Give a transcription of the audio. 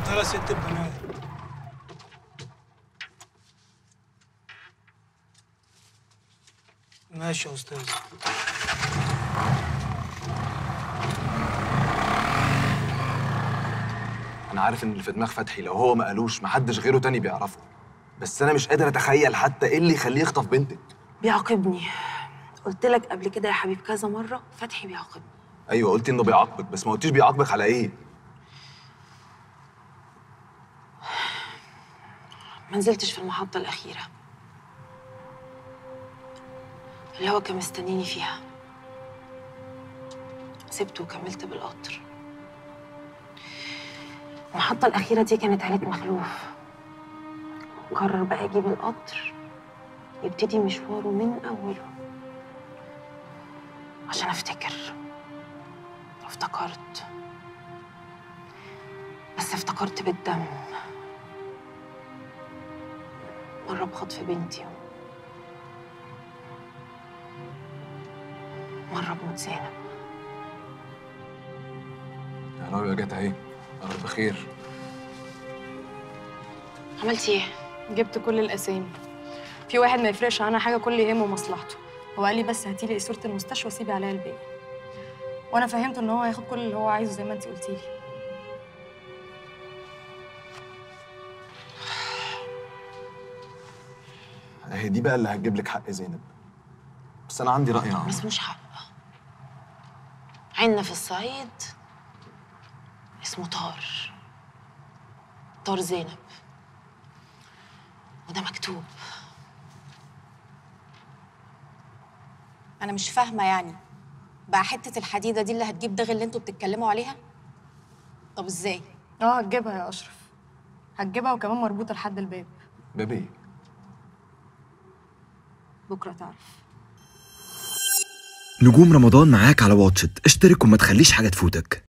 يلا ست البنات ماشي يا استاذ انا عارف ان اللي في دماغ فتحي لو هو ما قالوش محدش غيره تاني بيعرفه بس انا مش قادر اتخيل حتى ايه اللي يخليه يخطف بنتك بيعاقبني قلت لك قبل كده يا حبيب كذا مره فتحي بيعاقبني ايوه قلتي انه بيعاقبك بس ما قلتيش بيعاقبك على ايه ما نزلتش في المحطه الاخيره اللي هو كان مستنيني فيها سبته وكملت بالقطر المحطة الأخيرة دي كانت عيلة مخلوف قرر بقى يجيب القطر يبتدي مشواره من أوله عشان أفتكر افتكرت بس افتكرت بالدم مرة بخطف بنتي مرة بموت زينب يا راوية جت اهي يا رب خير عملتي ايه؟ جبت كل الاسامي في واحد ما يفرقش عنها حاجه كل يهمه مصلحته هو قال لي بس هاتي لي صوره المستشفى وسيبي عليها الباقي وانا فهمته ان هو هياخد كل اللي هو عايزه زي ما انت قلتي لي اهي دي بقى اللي هتجيب لك حق زينب بس انا عندي راي ما عنها اسموش حق عندنا في الصعيد اسمه طار طار زينب وده مكتوب انا مش فاهمه يعني بقى حته الحديده دي اللي هتجيب دغ اللي انتوا بتتكلموا عليها طب ازاي اه هتجيبها يا اشرف هتجيبها وكمان مربوطه لحد الباب بيبي بكره تعرف نجوم رمضان معاك على واتشت اشترك وما تخليش حاجة تفوتك